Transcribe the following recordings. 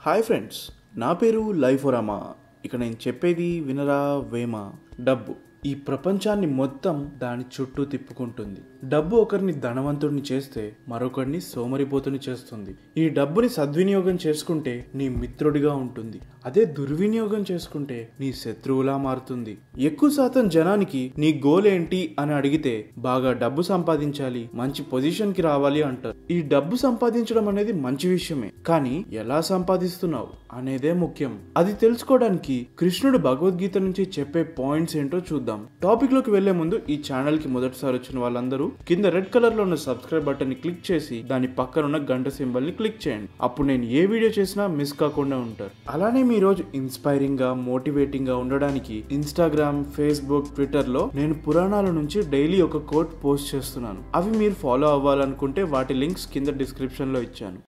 hi friends నా పేరు లైఫోరామా ఇక నేను చెప్పేది వినరా వేమ డబ్బు ఈ ప్రపంచాన్ని మొత్తం దాని చుట్టూ తిప్పుకుంటుంది డబ్బు ఒకరిని ధనవంతుడిని చేస్తే మరొకరిని సోమరిపోతుని చేస్తుంది ఈ డబ్బుని సద్వినియోగం చేసుకుంటే నీ మిత్రుడిగా ఉంటుంది అదే దుర్వినియోగం చేసుకుంటే నీ శత్రువులా మారుతుంది ఎక్కువ శాతం జనానికి నీ గోల్ ఏంటి అని అడిగితే బాగా డబ్బు సంపాదించాలి మంచి పొజిషన్ కి రావాలి అంటారు ఈ డబ్బు సంపాదించడం అనేది మంచి విషయమే కానీ ఎలా సంపాదిస్తున్నావు అనేదే ముఖ్యం అది తెలుసుకోవడానికి కృష్ణుడు భగవద్గీత నుంచి చెప్పే పాయింట్స్ ఏంటో చూద్దాం టాపిక్ లోకి వెళ్లే ముందు ఈ ఛానల్ కి మొదటిసారి వచ్చిన వాళ్ళందరూ కింద రెడ్ కలర్ లో ఉన్న సబ్స్క్రైబ్ బటన్ ని క్లిక్ చేసి దాని పక్కన ఉన్న గంట సింబల్ ని క్లిక్ చేయండి అప్పుడు నేను ఏ వీడియో చేసినా మిస్ కాకుండా ఉంటారు అలానే మీ రోజు ఇన్స్పైరింగ్ గా మోటివేటింగ్ గా ఉండడానికి ఇన్స్టాగ్రామ్ ఫేస్బుక్ ట్విట్టర్ లో నేను పురాణాల నుంచి డైలీ ఒక కోట్ పోస్ట్ చేస్తున్నాను అవి మీరు ఫాలో అవ్వాలనుకుంటే వాటి లింక్స్ కింద డిస్క్రిప్షన్ లో ఇచ్చాను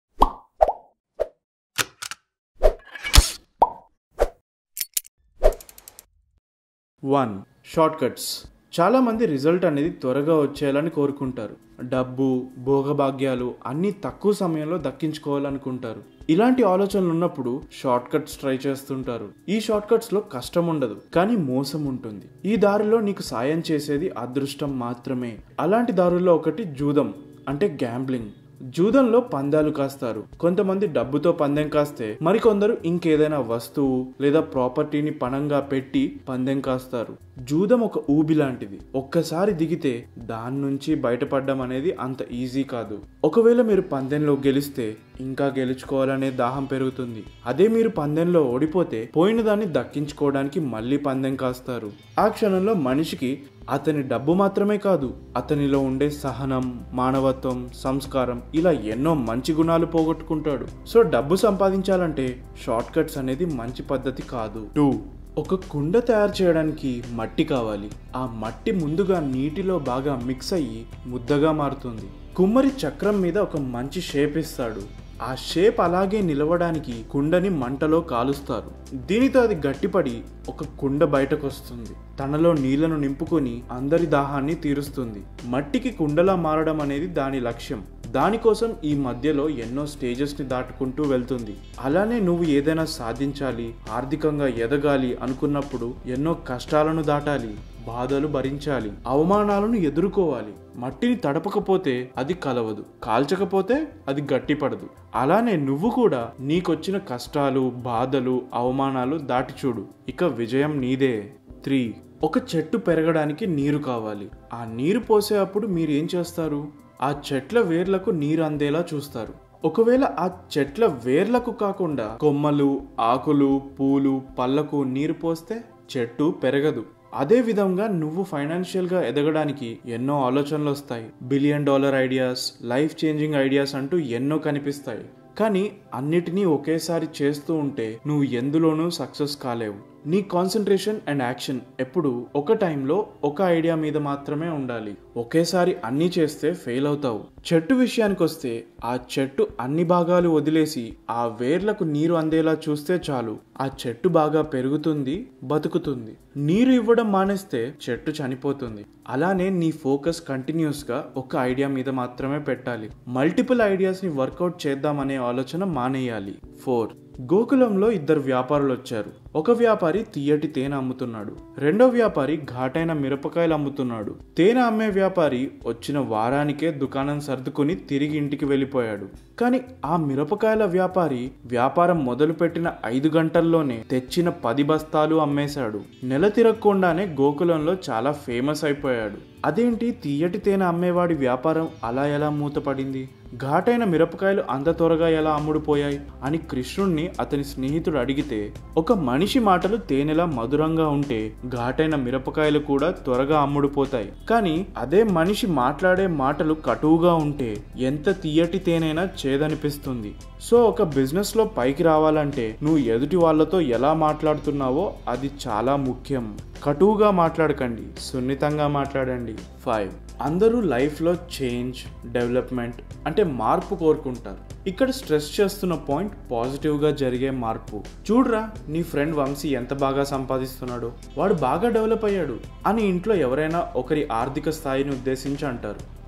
వన్ షార్ట్ కట్స్ చాలా మంది రిజల్ట్ అనేది త్వరగా వచ్చేయాలని కోరుకుంటారు డబ్బు భోగభాగ్యాలు అన్ని తక్కువ సమయంలో దక్కించుకోవాలనుకుంటారు ఇలాంటి ఆలోచనలు ఉన్నప్పుడు షార్ట్ కట్స్ ట్రై చేస్తుంటారు ఈ షార్ట్ కట్స్ లో కష్టం ఉండదు కానీ మోసం ఉంటుంది ఈ దారిలో నీకు సాయం చేసేది అదృష్టం మాత్రమే అలాంటి దారుల్లో ఒకటి జూదం అంటే గ్యాంబ్లింగ్ జూదంలో పందాలు కాస్తారు కొంతమంది డబ్బుతో పందెం కాస్తే మరికొందరు ఇంకేదైనా వస్తువు లేదా ప్రాపర్టీని పణంగా పెట్టి పందెం కాస్తారు జూదం ఒక ఊబి లాంటిది ఒక్కసారి దిగితే దాని నుంచి బయటపడడం అనేది అంత ఈజీ కాదు ఒకవేళ మీరు పందెంలో గెలిస్తే ఇంకా గెలుచుకోవాలనే దాహం పెరుగుతుంది అదే మీరు పందెంలో ఓడిపోతే పోయిన దాన్ని దక్కించుకోవడానికి మళ్ళీ పందెం కాస్తారు ఆ క్షణంలో మనిషికి అతని డబ్బు మాత్రమే కాదు అతనిలో ఉండే సహనం మానవత్వం సంస్కారం ఇలా ఎన్నో మంచి గుణాలు పోగొట్టుకుంటాడు సో డబ్బు సంపాదించాలంటే షార్ట్ కట్స్ అనేది మంచి పద్ధతి కాదు టూ ఒక కుండ తయారు చేయడానికి మట్టి కావాలి ఆ మట్టి ముందుగా నీటిలో బాగా మిక్స్ అయ్యి ముద్దగా మారుతుంది కుమ్మరి చక్రం మీద ఒక మంచి షేప్ ఇస్తాడు ఆ షేప్ అలాగే నిలవడానికి కుండని మంటలో కాలుస్తారు దీనితో అది గట్టిపడి ఒక కుండ బయటకు వస్తుంది తనలో నీళ్లను నింపుకొని అందరి దాహాన్ని తీరుస్తుంది మట్టికి కుండలా మారడం అనేది దాని లక్ష్యం దానికోసం ఈ మధ్యలో ఎన్నో స్టేజెస్ ని దాటుకుంటూ వెళ్తుంది అలానే నువ్వు ఏదైనా సాధించాలి ఆర్థికంగా ఎదగాలి అనుకున్నప్పుడు ఎన్నో కష్టాలను దాటాలి బాధలు భరించాలి అవమానాలను ఎదుర్కోవాలి మట్టిని తడపకపోతే అది కలవదు కాల్చకపోతే అది గట్టిపడదు అలానే నువ్వు కూడా నీకొచ్చిన కష్టాలు బాధలు అవమానాలు దాటి చూడు ఇక విజయం నీదే త్రీ ఒక చెట్టు పెరగడానికి నీరు కావాలి ఆ నీరు పోసే అప్పుడు మీరు ఏం చేస్తారు ఆ చెట్ల వేర్లకు నీరు అందేలా చూస్తారు ఒకవేళ ఆ చెట్ల వేర్లకు కాకుండా కొమ్మలు ఆకులు పూలు పళ్ళకు నీరు పోస్తే చెట్టు పెరగదు అదే విధంగా నువ్వు ఫైనాన్షియల్ గా ఎదగడానికి ఎన్నో ఆలోచనలు వస్తాయి billion dollar ideas life changing ideas అంటూ ఎన్నో కనిపిస్తాయి కానీ అన్నిటినీ ఒకేసారి చేస్తూ ఉంటే నువ్వు ఎందులోనూ సక్సెస్ కాలేవు నీ కాన్సన్ట్రేషన్ అండ్ యాక్షన్ ఎప్పుడు ఒక టైంలో ఒక ఐడియా మీద మాత్రమే ఉండాలి ఒకేసారి అన్ని చేస్తే ఫెయిల్ అవుతావు చెట్టు విషయానికి వస్తే ఆ చెట్టు అన్ని భాగాలు వదిలేసి ఆ వేర్లకు నీరు అందేలా చూస్తే చాలు ఆ చెట్టు బాగా పెరుగుతుంది బతుకుతుంది నీరు ఇవ్వడం మానేస్తే చెట్టు చనిపోతుంది అలానే నీ ఫోకస్ కంటిన్యూస్ గా ఒక ఐడియా మీద మాత్రమే పెట్టాలి మల్టిపుల్ ఐడియాస్ ని వర్కౌట్ చేద్దామనే ఆలోచన మానేయాలి ఫోర్ గోకులంలో ఇద్దరు వ్యాపారులు వచ్చారు ఒక వ్యాపారి తీయటి తేనె అమ్ముతున్నాడు రెండో వ్యాపారి ఘాటైన మిరపకాయలు అమ్ముతున్నాడు తేనె అమ్మే వ్యాపారి వచ్చిన వారానికే దుకాణం సర్దుకుని తిరిగి ఇంటికి వెళ్ళిపోయాడు కానీ ఆ మిరపకాయల వ్యాపారి వ్యాపారం మొదలుపెట్టిన ఐదు గంటల్లోనే తెచ్చిన పది బస్తాలు అమ్మేశాడు నెల తిరగకుండానే గోకులంలో చాలా ఫేమస్ అయిపోయాడు అదేంటి తీయటి తేనె అమ్మేవాడి వ్యాపారం అలా ఎలా మూతపడింది ఘాటైన మిరపకాయలు అంత త్వరగా ఎలా అమ్ముడుపోయాయి అని కృష్ణుణ్ణి అతని స్నేహితుడు అడిగితే ఒక మనిషి మాటలు తేనెలా మధురంగా ఉంటే ఘాటైన మిరపకాయలు కూడా త్వరగా అమ్ముడుపోతాయి కానీ అదే మనిషి మాట్లాడే మాటలు కటువుగా ఉంటే ఎంత తీయటి తేనైనా చేదనిపిస్తుంది సో ఒక బిజినెస్ లో పైకి రావాలంటే నువ్వు ఎదుటి వాళ్ళతో ఎలా మాట్లాడుతున్నావో అది చాలా ముఖ్యం కటువుగా మాట్లాడకండి సున్నితంగా మాట్లాడండి ఫైవ్ అందరూ లైఫ్లో చేంజ్ డెవలప్మెంట్ అంటే మార్పు కోరుకుంటారు ఇక్కడ స్ట్రెస్ చేస్తున్న పాయింట్ పాజిటివ్గా జరిగే మార్పు చూడరా నీ ఫ్రెండ్ వంశీ ఎంత బాగా సంపాదిస్తున్నాడో వాడు బాగా డెవలప్ అయ్యాడు అని ఇంట్లో ఎవరైనా ఒకరి ఆర్థిక స్థాయిని ఉద్దేశించి అంటారు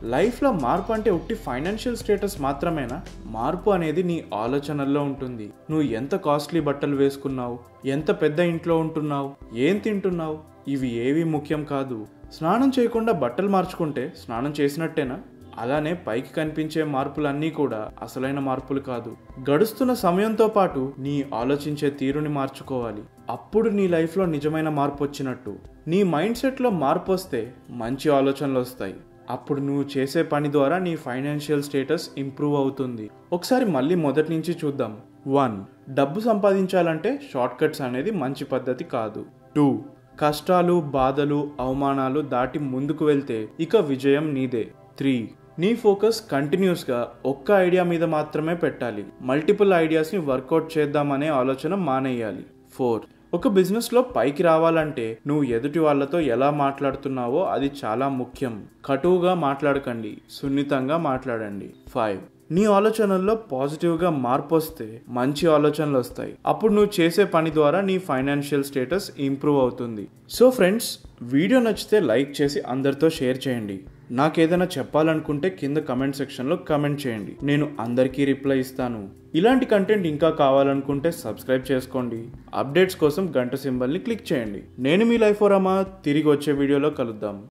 లైఫ్లో మార్పు అంటే ఉట్టి ఫైనాన్షియల్ స్టేటస్ మాత్రమేనా మార్పు అనేది నీ ఆలోచనల్లో ఉంటుంది నువ్వు ఎంత కాస్ట్లీ బట్టలు వేసుకున్నావు ఎంత పెద్ద ఇంట్లో ఉంటున్నావు ఏం తింటున్నావు ఇవి ఏవి ముఖ్యం కాదు స్నానం చేయకుండా బట్టలు మార్చుకుంటే స్నానం చేసినట్టేనా అలానే పైకి కనిపించే మార్పులన్నీ కూడా అసలైన మార్పులు కాదు గడుస్తున్న సమయంతో పాటు నీ ఆలోచించే తీరుని మార్చుకోవాలి అప్పుడు నీ లైఫ్లో నిజమైన మార్పు వచ్చినట్టు నీ మైండ్ సెట్లో మార్పు వస్తే మంచి ఆలోచనలు వస్తాయి అప్పుడు నువ్వు చేసే పని ద్వారా నీ ఫైనాన్షియల్ స్టేటస్ ఇంప్రూవ్ అవుతుంది ఒకసారి మళ్ళీ మొదటి నుంచి చూద్దాం వన్ డబ్బు సంపాదించాలంటే షార్ట్ కట్స్ అనేది మంచి పద్ధతి కాదు టూ కష్టాలు బాధలు అవమానాలు దాటి ముందుకు వెళ్తే ఇక విజయం నీదే త్రీ నీ ఫోకస్ కంటిన్యూస్గా ఒక్క ఐడియా మీద మాత్రమే పెట్టాలి మల్టిపుల్ ఐడియాస్ని వర్కౌట్ చేద్దామనే ఆలోచన మానేయాలి ఫోర్ ఒక బిజినెస్లో పైకి రావాలంటే నువ్వు ఎదుటి వాళ్ళతో ఎలా మాట్లాడుతున్నావో అది చాలా ముఖ్యం కటువుగా మాట్లాడకండి సున్నితంగా మాట్లాడండి ఫైవ్ నీ ఆలోచనల్లో పాజిటివ్గా మార్పు వస్తే మంచి ఆలోచనలు వస్తాయి అప్పుడు నువ్వు చేసే పని ద్వారా నీ ఫైనాన్షియల్ స్టేటస్ ఇంప్రూవ్ అవుతుంది సో ఫ్రెండ్స్ వీడియో నచ్చితే లైక్ చేసి అందరితో షేర్ చేయండి నాకేదైనా చెప్పాలనుకుంటే కింద కమెంట్ సెక్షన్లో కమెంట్ చేయండి నేను అందరికీ రిప్లై ఇస్తాను ఇలాంటి కంటెంట్ ఇంకా కావాలనుకుంటే సబ్స్క్రైబ్ చేసుకోండి అప్డేట్స్ కోసం గంట సింబల్ని క్లిక్ చేయండి నేను మీ లైఫ్ రామా తిరిగి వచ్చే వీడియోలో కలుద్దాం